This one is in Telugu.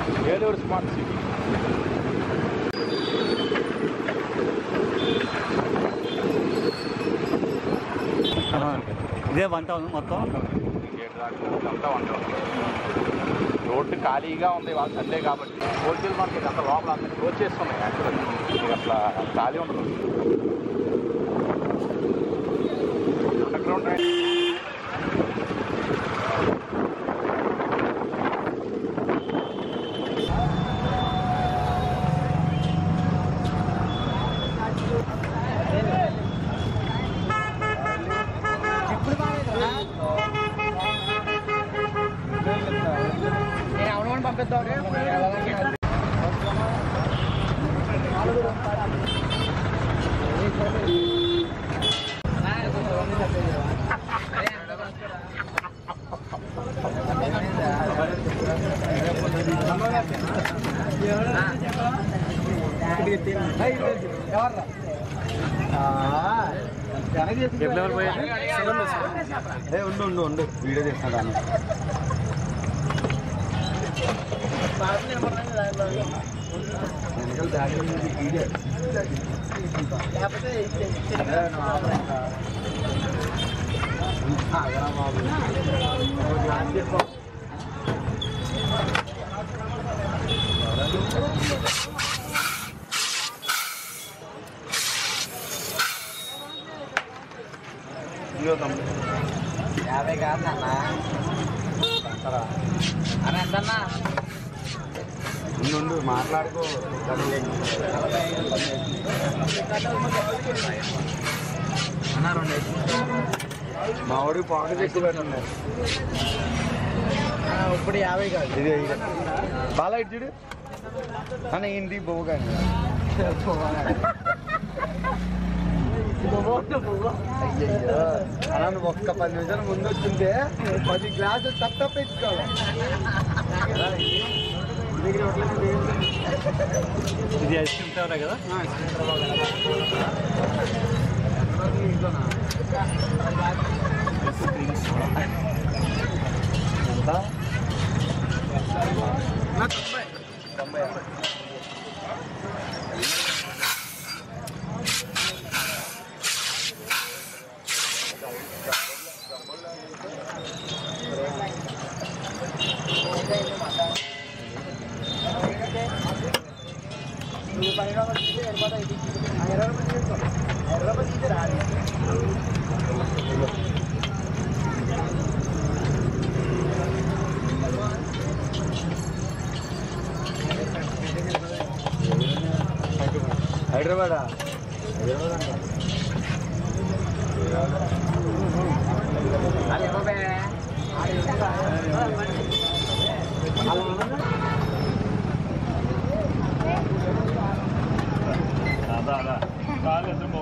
ఏలూరు స్మార్ట్ సిటీ ఇదే వన్ థౌసండ్ మొత్తం గేట్ దాకా అంతా ఉంటాం రోడ్డు ఖాళీగా ఉంది వాళ్ళ సండే కాబట్టి హోల్సేల్ మార్కెట్ అంతా లోపల అంతా క్లోజ్ చేస్తున్నాయి యాక్చువల్గా మీకు అసలు ఖాళీ ఉండదు అండర్గ్రౌండ్ ఏ ఉండు ఉండు ఉండు వీడియో చేస్తున్నా దాన్ని వెనకాల బ్యాగ్ ఉంది, వీడియో. ఆగరా బాబు. ఇదిగో తమ్ముడు. యాభై కాదు అన్న అని ఎంతన్నా ఉండు ఉండు మాట్లాడుకో అన్న రెండు మా వాడి పాకెట్ ఎక్కువ పెట్టున్నారు ఇప్పుడు యాభై కాదు ఇది ఇది. బాగా ఇటు చూడు అన్న ఏంటి బొవ్వు కానీ అయ్యయ్యో అలా నువ్వు ఒక్క పది నిమిషాల ముందు వచ్చింటే పది గ్లాసులు తప్ప తప్ప ఇచ్చుకోవాలి ఇది ఐస్ క్రీమ్ ఫ్లేవరే కదా ఎంత హైదరాబాదా హైదరాబాద్ అంట అదా అదా